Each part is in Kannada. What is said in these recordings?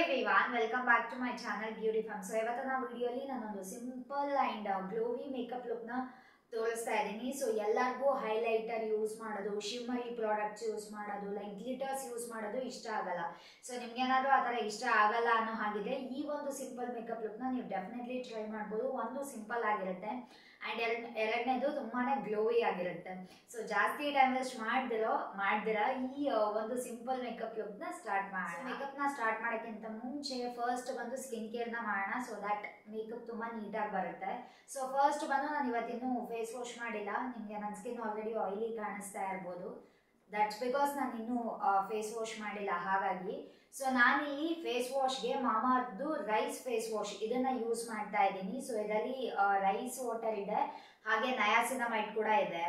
Everyone welcome back to my channel beauty farm so ಇವತ್ತಿನ ವಿಡಿಯೋಲಿ ನಾನೊಂದು ಸಿಂಪಲ್ ಆ್ಯಂಡ್ ಗ್ಲೋವಿ ಮೇಕಪ್ ಲುಕ್ನ ತೋರಿಸ್ತಾ ಇದ್ದೀನಿ ಸೊ ಎಲ್ಲರಿಗೂ ಹೈಲೈಟರ್ ಯೂಸ್ ಮಾಡೋದು ಶಿಮ್ಮರಿ ಪ್ರಾಡಕ್ಟ್ಸ್ ಯೂಸ್ ಮಾಡೋದು ಲೈಕ್ ಗ್ಲಿಟರ್ಸ್ ಯೂಸ್ ಮಾಡೋದು ಇಷ್ಟ ಆಗಲ್ಲ ಸೊ ನಿಮ್ಗೇನಾದ್ರೂ ಆ ಥರ ಇಷ್ಟ ಆಗಲ್ಲ ಅನ್ನೋ ಹಾಗಿದ್ರೆ ಈ ಒಂದು ಸಿಂಪಲ್ ಮೇಕಪ್ ಲುಕ್ನ ನೀವು ಡೆಫಿನೆಟ್ಲಿ ಟ್ರೈ ಮಾಡ್ಬೋದು ಒಂದು ಸಿಂಪಲ್ ಆಗಿರುತ್ತೆ ಆ್ಯಂಡ್ ಎರಡು ಎರಡನೇದು ತುಂಬಾ ಗ್ಲೋವಿ ಆಗಿರುತ್ತೆ ಸೊ ಜಾಸ್ತಿ ಟೈಮ್ ವೇಸ್ಟ್ ಮಾಡ್ದಿರೋ ಮಾಡ್ದಿರ ಈ ಆ, ಒಂದು ಸಿಂಪಲ್ ಮೇಕಪ್ ಲುಕ್ನ ಸ್ಟಾರ್ಟ್ ಮಾಡೋಣ ಮೇಕಪ್ನ ಸ್ಟಾರ್ಟ್ ಮಾಡೋಕ್ಕಿಂತ ಮುಂಚೆ ಫಸ್ಟ್ ಬಂದು ಸ್ಕಿನ್ ಕೇರ್ನ ಮಾಡೋಣ ಸೊ ದಟ್ ಮೇಕಪ್ ತುಂಬ ನೀಟಾಗಿ ಬರುತ್ತೆ ಸೊ ಫಸ್ಟ್ ಬಂದು ನಾನು ಇವತ್ತಿನ್ನೂ ಫೇಸ್ ವಾಶ್ ಮಾಡಿಲ್ಲ ನಿಮಗೆ ನನ್ನ ಸ್ಕಿನ್ ಆಲ್ರೆಡಿ ಆಯಿಲಿ ಕಾಣಿಸ್ತಾ ಇರ್ಬೋದು ದಟ್ಸ್ ಬಿಕಾಸ್ ನಾನು ಇನ್ನೂ ಫೇಸ್ ವಾಶ್ ಮಾಡಿಲ್ಲ ಹಾಗಾಗಿ ಸೊ ನಾನಿಲ್ಲಿ ಫೇಸ್ ವಾಶ್ಗೆ ಮಾಮಾರ್ದು ರೈಸ್ ಫೇಸ್ ವಾಶ್ ಇದನ್ನ ಯೂಸ್ ಮಾಡ್ತಾ ಇದ್ದೀನಿ ಸೊ ಇದರಲ್ಲಿ ರೈಸ್ ವಾಟರ್ ಇದೆ ಹಾಗೆ ನಯಾಸಿನಮೈಡ್ ಕೂಡ ಇದೆ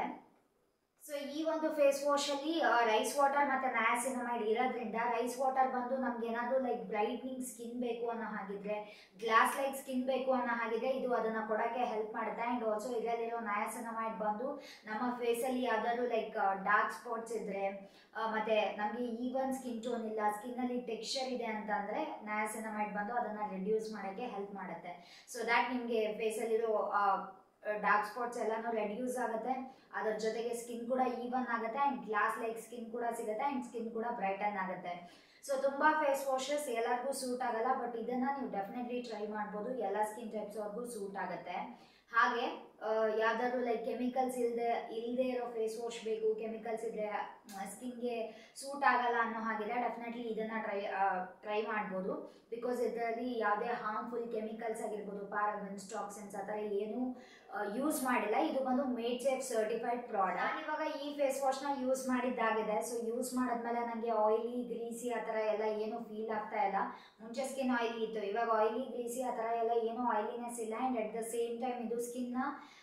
ಸೊ ಈ ಒಂದು ಫೇಸ್ ವಾಶ್ ಅಲ್ಲಿ ರೈಸ್ ವಾಟರ್ ಮತ್ತೆ ನಯಾಸಿನಮೈಡ್ ಇರೋದ್ರಿಂದ ರೈಸ್ ವಾಟರ್ ಬಂದು ನಮ್ಗೆ ಏನಾದ್ರು ಲೈಕ್ ಬ್ರೈಟ್ನಿಂಗ್ ಸ್ಕಿನ್ ಬೇಕು ಅನ್ನೋ ಹಾಗಿದ್ರೆ ಗ್ಲಾಸ್ ಲೈಕ್ ಸ್ಕಿನ್ ಬೇಕು ಅನ್ನೋ ಹಾಗಿದ್ರೆ ಇದು ಅದನ್ನ ಕೊಡಕ್ಕೆ ಹೆಲ್ಪ್ ಮಾಡುತ್ತೆ ಅಂಡ್ ಆಲ್ಸೋ ಇದರಲ್ಲಿರೋ ನಯಾಸಿನಮೈಡ್ ಬಂದು ನಮ್ಮ ಫೇಸಲ್ಲಿ ಯಾವ್ದಾದ್ರು ಲೈಕ್ ಡಾರ್ಕ್ ಸ್ಪಾಟ್ಸ್ ಇದ್ರೆ ಆ, ಮತ್ತೆ ನಮಗೆ ಈವನ್ ಸ್ಕಿನ್ ಟೋನ್ ಇಲ್ಲ ಸ್ಕಿನ್ ಅಲ್ಲಿ ಟೆಕ್ಸ್ಚರ್ ಇದೆ ಅಂತ ಅಂದ್ರೆ ನಯಾಸಿನಮೈಡ್ ಬಂದು ಅದನ್ನ ರಿಡ್ಯೂಸ್ ಮಾಡಕ್ಕೆ ಹೆಲ್ಪ್ ಮಾಡುತ್ತೆ ಸೊ ದ್ಯಾಟ್ ನಿಮಗೆ ಫೇಸಲ್ಲಿರೋ ಡಾರ್ಕ್ ಸ್ಪಾಟ್ಸ್ ಎಲ್ಲಾನು ರೆಡ್ಯೂಸ್ ಆಗುತ್ತೆ ಅದ್ರ ಜೊತೆಗೆ ಸ್ಕಿನ್ ಕೂಡ ಈವನ್ ಆಗುತ್ತೆ ಅಂಡ್ ಗ್ಲಾಸ್ ಲೈಕ್ ಸ್ಕಿನ್ ಕೂಡ ಸಿಗುತ್ತೆ ಅಂಡ್ ಸ್ಕಿನ್ ಕೂಡ ಬ್ರೈಟನ್ ಆಗುತ್ತೆ ಸೊ ತುಂಬಾ ಫೇಸ್ ವಾಶಸ್ ಎಲ್ಲರಿಗೂ ಸೂಟ್ ಆಗಲ್ಲ ಬಟ್ ಇದನ್ನ ನೀವು ಡೆಫಿನೆಟ್ಲಿ ಟ್ರೈ ಮಾಡ್ಬೋದು ಎಲ್ಲ ಸ್ಕಿನ್ ಟೈಪ್ಸ್ ಅವ್ರಿಗೂ ಸೂಟ್ ಆಗುತ್ತೆ ಹಾಗೆ ಯಾವ್ದಾದ್ರು ಲೈಕ್ ಕೆಮಿಕಲ್ಸ್ ಇಲ್ಲದೆ ಇಲ್ಲದೆ ಇರೋ ಫೇಸ್ ವಾಶ್ ಬೇಕು ಕೆಮಿಕಲ್ಸ್ ಇದ್ರೆ ಸ್ಕಿನ್ಗೆ ಸೂಟ್ ಆಗಲ್ಲ ಅನ್ನೋ ಹಾಗಿದ್ರೆ ಡೆಫಿನೆಟ್ಲಿ ಇದನ್ನ ಟ್ರೈ ಟ್ರೈ ಮಾಡ್ಬೋದು ಬಿಕಾಸ್ ಇದರಲ್ಲಿ ಯಾವುದೇ ಹಾರ್ಮ್ಫುಲ್ ಕೆಮಿಕಲ್ಸ್ ಆಗಿರ್ಬೋದು ಪ್ಯಾರಾಬನ್ಸ್ ಟಾಕ್ಸಿನ್ಸ್ ಆ ಥರ ಏನು ಯೂಸ್ ಮಾಡಿಲ್ಲ ಇದು ಬಂದು ಮೇಡ್ ಸೇಫ್ ಸರ್ಟಿಫೈಡ್ ಪ್ರಾಡಕ್ಟ್ ನಾನು ಇವಾಗ ಈ ಫೇಸ್ ವಾಶ್ನ ಯೂಸ್ ಮಾಡಿದ್ದಾಗಿದೆ ಸೊ ಯೂಸ್ ಮಾಡಿದ್ಮೇಲೆ ನನಗೆ ಆಯಿಲಿ ಗ್ರೀಸಿ ಆ ಥರ ಎಲ್ಲ ಏನು ಫೀಲ್ ಆಗ್ತಾ ಇಲ್ಲ ಮುಂಚೆ ಸ್ಕಿನ್ ಆಯಿಲಿ ಇತ್ತು ಇವಾಗ ಆಯಿಲಿ ಗ್ರೀಸಿ ಆ ಥರ ಎಲ್ಲ ಏನು ಆಯಿಲಿನೆಸ್ ಇಲ್ಲ and at the same time ಇದು ಸ್ಕಿನ್ನ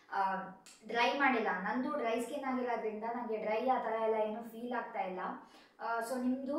ಡ್ರೈ ಮಾಡಿಲ್ಲ ನಂದು ಡ್ರೈ ಸ್ಕಿನ್ ಆಗಿರೋದ್ರಿಂದ ನನಗೆ ಡ್ರೈ ಆ ಥರ ಎಲ್ಲ ಏನು ಫೀಲ್ ಆಗ್ತಾ ಇಲ್ಲ ಸೊ ನಿಮ್ಮದು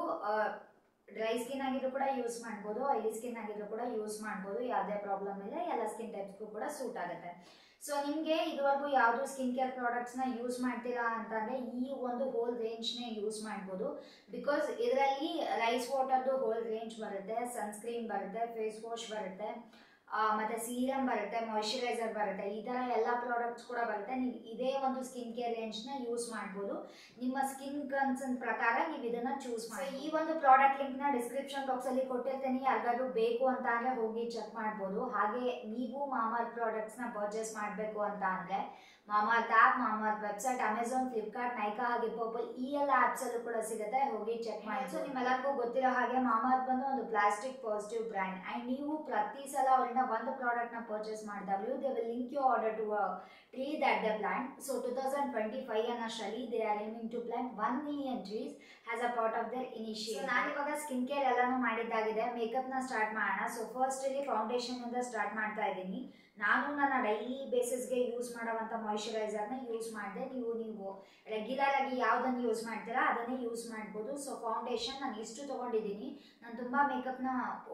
ಡ್ರೈ ಸ್ಕಿನ್ ಆಗಿದ್ರು ಕೂಡ ಯೂಸ್ ಮಾಡ್ಬೋದು ಆಯಿಲಿ ಸ್ಕಿನ್ ಆಗಿದ್ರು ಕೂಡ ಯೂಸ್ ಮಾಡ್ಬೋದು ಯಾವುದೇ ಪ್ರಾಬ್ಲಮ್ ಇಲ್ಲ ಎಲ್ಲ ಸ್ಕಿನ್ ಟೈಪ್ಸ್ಗೂ ಕೂಡ ಸೂಟ್ ಆಗುತ್ತೆ ಸೊ ನಿಮಗೆ ಇದುವರೆಗೂ ಯಾವುದು ಸ್ಕಿನ್ ಕೇರ್ ಪ್ರಾಡಕ್ಟ್ಸ್ನ ಯೂಸ್ ಮಾಡ್ತೀರಾ ಅಂತಂದರೆ ಈ ಒಂದು ಹೋಲ್ ರೇಂಜ್ನೇ ಯೂಸ್ ಮಾಡ್ಬೋದು ಬಿಕಾಸ್ ಇದರಲ್ಲಿ ರೈಸ್ ವಾಟರ್ದು ಹೋಲ್ ರೇಂಜ್ ಬರುತ್ತೆ ಸನ್ಸ್ಕ್ರೀನ್ ಬರುತ್ತೆ ಫೇಸ್ ವಾಶ್ ಬರುತ್ತೆ ಆ, ಮತ್ತೆ ಸೀರಮ್ ಬರುತ್ತೆ ಮಾಯಿಶ್ಚರೈಸರ್ ಬರುತ್ತೆ ಈ ಥರ ಎಲ್ಲ ಪ್ರಾಡಕ್ಟ್ಸ್ ಕೂಡ ಬರುತ್ತೆ ನೀವು ಇದೇ ಒಂದು ಸ್ಕಿನ್ ಕೇರ್ ರೇಂಜ್ನ ಯೂಸ್ ಮಾಡ್ಬೋದು ನಿಮ್ಮ ಸ್ಕಿನ್ ಕನ್ಸರ್ನ್ ಪ್ರಕಾರ ನೀವು ಇದನ್ನ ಚೂಸ್ ಮಾಡಿ ಈ ಒಂದು ಪ್ರಾಡಕ್ಟ್ ಲಿಂಕ್ನ ಡಿಸ್ಕ್ರಿಪ್ಷನ್ ಬಾಕ್ಸಲ್ಲಿ ಕೊಟ್ಟಿರ್ತೀನಿ ಯಾರಿಗಾದ್ರೂ ಬೇಕು ಅಂತ ಅಂದರೆ ಹೋಗಿ ಚೆಕ್ ಮಾಡ್ಬೋದು ಹಾಗೆ ನೀವು ಮಾಮಾರ್ ಪ್ರಾಡಕ್ಟ್ಸ್ನ ಪರ್ಚೇಸ್ ಮಾಡಬೇಕು ಅಂತ ಅಂದರೆ Mamaearth app Mamaearth website Amazon Flipkart Nykaa ಹಾಗೆ ಪರ್ಪಲ್ ಈ ಎಲ್ಲ ಆ್ಯಪ್ಸಲ್ಲೂ ಕೂಡ ಸಿಗುತ್ತೆ ಹೋಗಿ ಚೆಕ್ ಮಾಡಿ ಸೊ ನಿಮ್ಮೆಲ್ಲರಿಗೂ ಗೊತ್ತಿರೋ ಹಾಗೆ ಮಾಮಾರ್ತ್ ಬಂದು ಒಂದು ಪ್ಲಾಸ್ಟಿಕ್ ಪಾಸಿಟಿವ್ ಬ್ರ್ಯಾಂಡ್ ಆ್ಯಂಡ್ ನೀವು ಪ್ರತಿ ಸಲ ಅವರಿಂದ ಒಂದು ಪ್ರಾಡಕ್ಟ್ನ ಪರ್ಚೇಸ್ ಮಾಡಿದಾಗಲೂ they will link your order to tree that the plant so two thousand twenty five ಅನ್ನೋಷ್ಟರಲ್ಲಿ they are aiming to plant one million trees has a part of their initiate ನಾನಿವಾಗ ಸ್ಕಿನ್ ಕೇರ್ ಎಲ್ಲಾನು ಮಾಡಿದ್ದಾಗಿದೆ ಮೇಕಪ್ನ ಸ್ಟಾರ್ಟ್ ಮಾಡೋಣ ಸೊ ಫಸ್ಟ್ ಇಲ್ಲಿ ಫೌಂಡೇಶನ್ ಇಂದ ಸ್ಟಾರ್ಟ್ ಮಾಡ್ತಾ ಇದ್ದೀನಿ ನಾನು ನನ್ನ ಡೈಲಿ ಬೇಸಿಸ್ಗೆ ಯೂಸ್ ಮಾಡುವಂಥ ಮಾಯಿಶ್ಚರೈಸರ್ನ ಯೂಸ್ ಮಾಡಿದೆ ನೀವು ನೀವು ರೆಗ್ಯುಲರ್ ಆಗಿ ಯಾವುದನ್ನು ಯೂಸ್ ಮಾಡ್ತೀರಾ ಅದನ್ನೇ ಯೂಸ್ ಮಾಡ್ಬೋದು ಸೊ ಫೌಂಡೇಶನ್ ನಾನು ಇಷ್ಟು ತೊಗೊಂಡಿದ್ದೀನಿ ನಾನು ತುಂಬ ಮೇಕಪ್ನ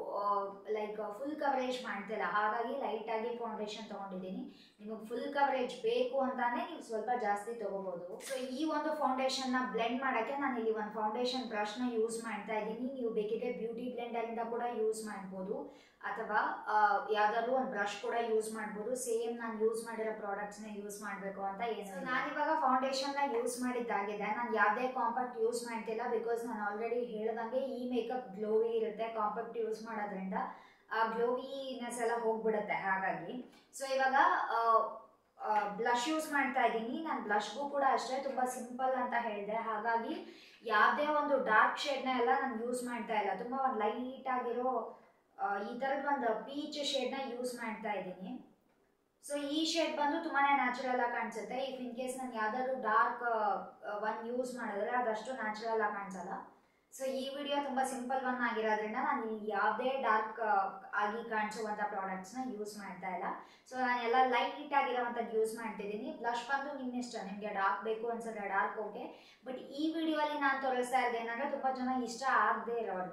ಲೈಕ್ ಫುಲ್ ಕವರೇಜ್ ಮಾಡ್ತಿಲ್ಲ ಹಾಗಾಗಿ ಲೈಟಾಗಿ ಫೌಂಡೇಶನ್ ತೊಗೊಂಡಿದ್ದೀನಿ ನಿಮಗೆ ಫುಲ್ ಕವರೇಜ್ ಬೇಕು ಅಂತಾನೆ ನೀವು ಸ್ವಲ್ಪ ಜಾಸ್ತಿ ತಗೋಬಹುದು ಸೊ ಈ ಒಂದು ಫೌಂಡೇಶನ್ನ ಬ್ಲೆಂಡ್ ಮಾಡೋಕ್ಕೆ ನಾನು ಇಲ್ಲಿ ಒಂದು ಫೌಂಡೇಶನ್ ಬ್ರಷ್ನ ಯೂಸ್ ಮಾಡ್ತಾ ಇದ್ದೀನಿ ನೀವು ಬೇಕಿದ್ರೆ ಬ್ಯೂಟಿ ಬ್ಲೆಂಡರಿಂದ ಕೂಡ ಯೂಸ್ ಮಾಡ್ಬೋದು ಅಥವಾ ಯಾವ್ದಾದ್ರು ಒಂದು ಬ್ರಷ್ ಕೂಡ ಯೂಸ್ ಮಾಡ್ಬೋದು ಸೇಮ್ ನಾನು ಯೂಸ್ ಮಾಡಿರೋ ಪ್ರಾಡಕ್ಟ್ಸ್ನ ಯೂಸ್ ಮಾಡಬೇಕು ಅಂತ ಏನು ನಾನಿವಾಗ ಫೌಂಡೇಶನ್ನ ಯೂಸ್ ಮಾಡಿದ್ದಾಗಿದೆ ನಾನು ಯಾವುದೇ ಕಾಂಪ್ಯಾಕ್ಟ್ ಯೂಸ್ ಮಾಡ್ತಿಲ್ಲ ಬಿಕಾಸ್ ನಾನು ಆಲ್ರೆಡಿ ಹೇಳ್ದಂಗೆ ಈ ಮೇಕಪ್ ಗ್ಲೋವಿ ಇರುತ್ತೆ ಕಾಂಪ್ಯಾಕ್ಟ್ ಯೂಸ್ ಮಾಡೋದ್ರಿಂದ ಆ ಗ್ಲೋವಿನೆಸ್ ಎಲ್ಲ ಹೋಗ್ಬಿಡುತ್ತೆ ಹಾಗಾಗಿ ಸೊ ಇವಾಗ ಬ್ಲಷ್ ಯೂಸ್ ಮಾಡ್ತಾ ಇದ್ದೀನಿ ನಾನು ಬ್ಲಷ್ಗೂ ಕೂಡ ಅಷ್ಟೇ ತುಂಬ ಸಿಂಪಲ್ ಅಂತ ಹೇಳಿದೆ ಹಾಗಾಗಿ ಯಾವುದೇ ಒಂದು ಡಾರ್ಕ್ ಶೇಡ್ನ ಎಲ್ಲ ನಾನು ಯೂಸ್ ಮಾಡ್ತಾ ಇಲ್ಲ ತುಂಬ ಒಂದು ಲೈಟ್ ಆಗಿರೋ ಆ, ಈ ಥರದ್ದು ಒಂದು ಪೀಚ್ ಶೇಡ್ನ ಯೂಸ್ ಮಾಡ್ತಾ ಇದ್ದೀನಿ ಸೊ ಈ ಶೇಡ್ ಬಂದು ತುಂಬಾ ನ್ಯಾಚುರಲ್ ಆಗಿ ಕಾಣಿಸುತ್ತೆ ಇಫ್ ಇನ್ ಕೇಸ್ ನಾನು ಯಾವ್ದಾದ್ರು ಡಾರ್ಕ್ ಒನ್ ಯೂಸ್ ಮಾಡಿದ್ರೆ ಅದಷ್ಟು ನ್ಯಾಚುರಲ್ ಆಗಿ ಕಾಣಿಸಲ್ಲ ಸೊ ಈ ವಿಡಿಯೋ ತುಂಬ ಸಿಂಪಲ್ ಒನ್ ಆಗಿರೋದ್ರಿಂದ ನಾನು ಇಲ್ಲಿ ಯಾವುದೇ ಡಾರ್ಕ್ ಆಗಿ ಕಾಣಿಸುವಂಥ ಪ್ರಾಡಕ್ಟ್ಸ್ನ ಯೂಸ್ ಮಾಡ್ತಾ ಇಲ್ಲ ಸೊ ನಾನೆಲ್ಲ ಲೈಟ್ ಆಗಿರೋವಂಥದ್ದು ಯೂಸ್ ಮಾಡ್ತಿದ್ದೀನಿ ಬ್ಲಷ್ ಬಂದು ನಿಮ್ಮ ಇಷ್ಟ ನಿಮಗೆ ಡಾರ್ಕ್ ಬೇಕು ಅನ್ಸಿದ್ರೆ ಡಾರ್ಕ್ ಓಕೆ ಬಟ್ ಈ ವಿಡಿಯೋಲಿ ನಾನು ತೋರಿಸ್ತಾ ಇರೋದು ಏನಂದರೆ ತುಂಬ ಜನ ಇಷ್ಟ ಆಗದೆ ಇರೋರಿಗೆ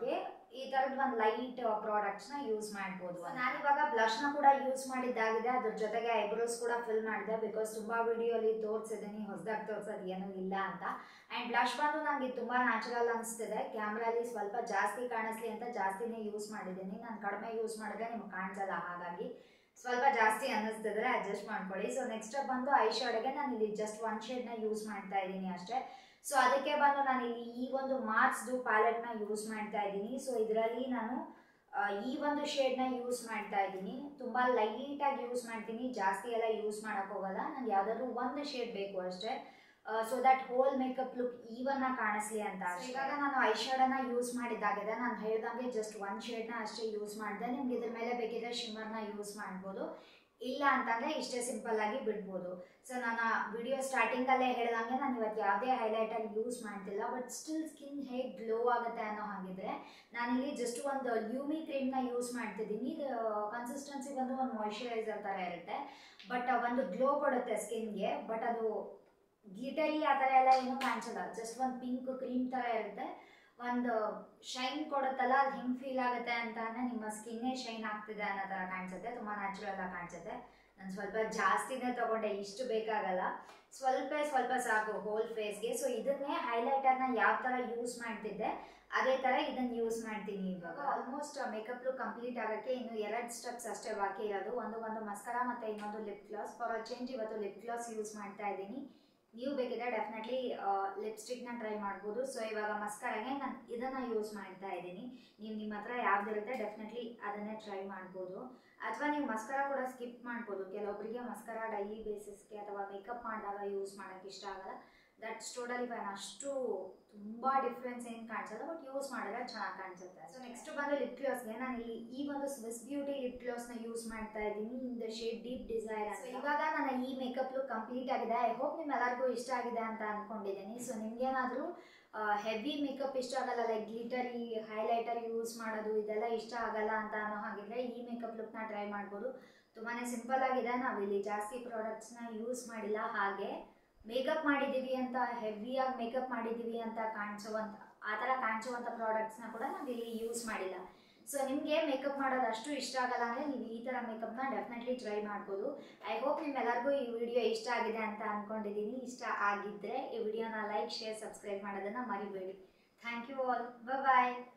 ಈ ಥರದ್ದು ಒಂದು ಲೈಟ್ ಪ್ರಾಡಕ್ಟ್ಸ್ನ ಯೂಸ್ ಮಾಡ್ಬೋದು ನಾನಿವಾಗ ಬ್ಲಷ್ನ ಕೂಡ ಯೂಸ್ ಮಾಡಿದ್ದಾಗಿದೆ ಅದ್ರ ಜೊತೆಗೆ ಐಬ್ರೋಸ್ ಕೂಡ ಫಿಲ್ ಮಾಡಿದೆ ಬಿಕಾಸ್ ತುಂಬ ವಿಡಿಯೋಲಿ ತೋರಿಸಿದ್ದೀನಿ ಹೊಸದಾಗಿ ತೋರಿಸೋದು ಏನೂ ಇಲ್ಲ ಅಂತ ಆ್ಯಂಡ್ ಬ್ಲಷ್ ಬಂದು ನನಗೆ ತುಂಬ ನ್ಯಾಚುರಲ್ ಅನಿಸ್ತಿದೆ ಕ್ಯಾಮ್ರಲ್ಲಿ ಸ್ವಲ್ಪ ಜಾಸ್ತಿ ಕಾಣಿಸ್ಲಿ ಅಂತ ಜಾಸ್ತಿನೇ ಯೂಸ್ ಮಾಡಿದ್ದೀನಿ ನಾನು ಕಡಿಮೆ ಯೂಸ್ ಮಾಡಿದ್ರೆ ನಿಮ್ಗೆ ಕಾಣಿಸಲ್ಲ ಹಾಗಾಗಿ ಸ್ವಲ್ಪ ಜಾಸ್ತಿ ಅನ್ನಿಸ್ತಿದ್ರೆ ಅಡ್ಜಸ್ಟ್ ಮಾಡ್ಕೊಳ್ಳಿ ಸೊ ನೆಕ್ಸ್ಟ್ ಬಂದು ಐ ಶಾಡೆಗೆ ನಾನು ಇಲ್ಲಿ ಜಸ್ಟ್ ಒನ್ ಶೇಡ್ನ ಯೂಸ್ ಮಾಡ್ತಾ ಇದ್ದೀನಿ ಅಷ್ಟೇ ಸೊ ಅದಕ್ಕೆ ಬಂದು ನಾನು ಇಲ್ಲಿ ಈ ಒಂದು ಮಾರ್ಕ್ಸ್ದು ಪ್ಯಾಲೆಟ್ನ ಯೂಸ್ ಮಾಡ್ತಾ ಇದ್ದೀನಿ ಸೊ ಇದರಲ್ಲಿ ನಾನು ಆ, ಈ ಒಂದು ಶೇಡ್ನ ಯೂಸ್ ಮಾಡ್ತಾ ಇದ್ದೀನಿ ತುಂಬ ಲೈಟಾಗಿ ಯೂಸ್ ಮಾಡ್ತೀನಿ ಜಾಸ್ತಿ ಎಲ್ಲ ಯೂಸ್ ಮಾಡೋಕ್ಕೆ ಹೋಗಲ್ಲ ನನಗೆ ಯಾವುದಾದ್ರೂ ಒಂದು ಶೇಡ್ ಬೇಕು ಅಷ್ಟೇ so that whole makeup look even ಕಾಣಿಸ್ಲಿ ಅಂತ ಅಷ್ಟೇ. ಇವಾಗ ನಾನು ಐ ಶೇಡನ್ನ ಯೂಸ್ ಮಾಡಿದ್ದಾಗಿದೆ ನಾನು ಹೇಳ್ದಂಗೆ ಜಸ್ಟ್ ಒನ್ ಶೇಡ್ನ ಅಷ್ಟೇ ಯೂಸ್ ಮಾಡಿದೆ ನಿಮ್ಗೆ ಇದ್ರ ಮೇಲೆ ಬೇಕಿದ್ರೆ ಶಿಮ್ಮರ್ನ ಯೂಸ್ ಮಾಡ್ಬೋದು ಇಲ್ಲ ಅಂತಂದರೆ ಇಷ್ಟೇ ಸಿಂಪಲ್ ಆಗಿ ಬಿಡ್ಬೋದು ಸೊ ನಾನು ವಿಡಿಯೋ ಸ್ಟಾರ್ಟಿಂಗಲ್ಲೇ ಹೇಳ್ದಂಗೆ ನಾನು ಇವತ್ತು ಯಾವುದೇ ಹೈಲೈಟರ್ ಯೂಸ್ ಮಾಡ್ತಿಲ್ಲ ಬಟ್ ಸ್ಟಿಲ್ ಸ್ಕಿನ್ ಹೇಗೆ ಗ್ಲೋ ಆಗುತ್ತೆ ಅನ್ನೋ ಹಾಗಿದ್ರೆ ನಾನಿಲ್ಲಿ ಜಸ್ಟ್ ಒಂದು ಲ್ಯೂಮಿ ಕ್ರೀಮ್ನ ಯೂಸ್ ಮಾಡ್ತಿದ್ದೀನಿ ಇದು ಕನ್ಸಿಸ್ಟೆನ್ಸಿ ಬಂದು ಒಂದು ಮಾಯ್ಶ್ಚರೈಸರ್ ಥರ ಇರುತ್ತೆ ಬಟ್ ಒಂದು ಗ್ಲೋ ಕೊಡುತ್ತೆ ಸ್ಕಿನ್ಗೆ ಬಟ್ ಅದು ಗ್ಲಿಟರಿ ಆ ಥರ ಎಲ್ಲ ಏನೂ ಕಾಣಿಸಲ್ಲ ಜಸ್ಟ್ ಒಂದು ಪಿಂಕ್ ಕ್ರೀಮ್ ಥರ ಇರುತ್ತೆ ಒಂದು ಶೈನ್ ಕೊಡುತ್ತಲ್ಲ ಅದು ಹೆಂಗೆ ಫೀಲ್ ಆಗುತ್ತೆ ಅಂತ ಅಂದರೆ ನಿಮ್ಮ ಸ್ಕಿನ್ನೇ ಶೈನ್ ಆಗ್ತಿದೆ ಅನ್ನೋ ಥರ ಕಾಣಿಸುತ್ತೆ ತುಂಬ ನ್ಯಾಚುರಲ್ ಆಗಿ ಕಾಣಿಸುತ್ತೆ ನಾನು ಸ್ವಲ್ಪ ಜಾಸ್ತಿನೇ ತಗೊಂಡೆ ಇಷ್ಟು ಬೇಕಾಗಲ್ಲ ಸ್ವಲ್ಪ ಸ್ವಲ್ಪ ಸಾಕು ಹೋಲ್ ಫೇಸ್ಗೆ ಸೊ ಇದನ್ನೇ ಹೈಲೈಟರ್ನ ಯಾವ ಥರ ಯೂಸ್ ಮಾಡ್ತಿದ್ದೆ ಅದೇ ಥರ ಇದನ್ನು ಯೂಸ್ ಮಾಡ್ತೀನಿ ಇವಾಗ ಆಲ್ಮೋಸ್ಟ್ ಮೇಕಪ್ ಲುಕ್ ಕಂಪ್ಲೀಟ್ ಆಗೋಕ್ಕೆ ಇನ್ನು ಎರಡು ಸ್ಟೆಪ್ಸ್ ಅಷ್ಟೇ ಬಾಕಿ ಇರೋದು ಒಂದು ಒಂದು ಮಸ್ಕರ ಮತ್ತು ಇನ್ನೊಂದು ಲಿಪ್ ಗ್ಲಾಸ್ ಫಾರ್ ಚೇಂಜ್ ಇವತ್ತು ಲಿಪ್ ಗ್ಲಾಸ್ ಯೂಸ್ ಮಾಡ್ತಾ ಇದ್ದೀನಿ ನೀವು ಬೇಕಿದ್ರೆ ಡೆಫಿನೆಟ್ಲಿ ಲಿಪ್ಸ್ಟಿಕ್ನ ಟ್ರೈ ಮಾಡ್ಬೋದು ಸೊ ಇವಾಗ ಮಸ್ಕರಾಗೆ ನಾನು ಇದನ್ನು ಯೂಸ್ ಮಾಡ್ತಾ ಇದ್ದೀನಿ ನೀವು ನಿಮ್ಮ ಹತ್ರ ಯಾವ್ದಿರುತ್ತೆ ಡೆಫಿನೆಟ್ಲಿ ಅದನ್ನೇ ಟ್ರೈ ಮಾಡ್ಬೋದು ಅಥವಾ ನೀವು ಮಸ್ಕರ ಕೂಡ ಸ್ಕಿಪ್ ಮಾಡ್ಬೋದು ಕೆಲವೊಬ್ಬರಿಗೆ ಮಸ್ಕರ ಡೈಲಿ ಬೇಸಿಸ್ಗೆ ಅಥವಾ ಮೇಕಪ್ ಮಾಡಿದಾಗ ಯೂಸ್ ಮಾಡೋಕ್ಕೆ ಇಷ್ಟ ಆಗಲ್ಲ ದಟ್ಸ್ ಟೋಟಲಿ ಫೈನ್ ಅಷ್ಟು ತುಂಬ ಡಿಫ್ರೆನ್ಸ್ ಏನು ಕಾಣಿಸಲ್ಲ ಬಟ್ ಯೂಸ್ ಮಾಡಿದ್ರೆ ಚೆನ್ನಾಗಿ ಕಾಣಿಸುತ್ತೆ ಸೊ ನೆಕ್ಸ್ಟ್ ಬಂದು ಲಿಪ್ ಗ್ಲಾಸ್ಗೆ ನಾನು ಇಲ್ಲಿ ಈ ಒಂದು ಸ್ವಿಸ್ ಬ್ಯೂಟಿ ಲಿಪ್ ಗ್ಲಾಸ್ನ ಯೂಸ್ ಮಾಡ್ತಾ ಇದ್ದೀನಿ in the shade deep desire ಅಂತ ಇವಾಗ ನನ್ನ ಈ ಮೇಕಪ್ ಲುಕ್ ಕಂಪ್ಲೀಟ್ ಆಗಿದೆ ಐ ಹೋಪ್ ನಿಮ್ಮೆಲ್ಲರಿಗೂ ಇಷ್ಟ ಆಗಿದೆ ಅಂತ ಅಂದ್ಕೊಂಡಿದ್ದೀನಿ ಸೊ ನಿಮ್ಗೇನಾದರೂ ಹೆವಿ ಮೇಕಪ್ ಇಷ್ಟ ಆಗಲ್ಲ ಲೈಕ್ ಗ್ಲಿಟರಿ ಹೈಲೈಟರ್ ಯೂಸ್ ಮಾಡೋದು ಇದೆಲ್ಲ ಇಷ್ಟ ಆಗಲ್ಲ ಅಂತ ಅನ್ನೋ ಹಾಗಿದ್ರೆ ಈ ಮೇಕಪ್ ಲುಕ್ನ ಟ್ರೈ ಮಾಡ್ಬೋದು ತುಂಬಾ ಸಿಂಪಲ್ ಆಗಿದೆ ನಾವಿಲ್ಲಿ ಜಾಸ್ತಿ ಪ್ರಾಡಕ್ಟ್ಸ್ನ ಯೂಸ್ ಮಾಡಿಲ್ಲ ಹಾಗೆ ಮೇಕಪ್ ಮಾಡಿದ್ದೀವಿ ಅಂತ ಹೆವಿಯಾಗಿ ಮೇಕಪ್ ಮಾಡಿದ್ದೀವಿ ಅಂತ ಕಾಣಿಸುವಂಥ ಆ ಥರ ಕಾಣಿಸುವಂಥ ಪ್ರಾಡಕ್ಟ್ಸ್ನ ಕೂಡ ನಾವಿಲ್ಲಿ ಯೂಸ್ ಮಾಡಿಲ್ಲ ಸೊ ನಿಮಗೆ ಮೇಕಪ್ ಮಾಡೋದು ಅಷ್ಟು ಇಷ್ಟ ಆಗಲ್ಲ ಅಂದರೆ ನೀವು ಈ ಥರ ಮೇಕಪ್ನ ಡೆಫಿನೆಟ್ಲಿ ಟ್ರೈ ಮಾಡ್ಬೋದು ಐ ಹೋಪ್ ನಿಮ್ಮೆಲ್ಲರಿಗೂ ಈ ವಿಡಿಯೋ ಇಷ್ಟ ಆಗಿದೆ ಅಂತ ಅಂದ್ಕೊಂಡಿದ್ದೀನಿ ಇಷ್ಟ ಆಗಿದ್ದರೆ ಈ ವಿಡಿಯೋನ ಲೈಕ್ ಶೇರ್ ಸಬ್ಸ್ಕ್ರೈಬ್ ಮಾಡೋದನ್ನು ಮರಿಬೇಡಿ ಥ್ಯಾಂಕ್ ಯು ಆಲ್ ಬಾಯ್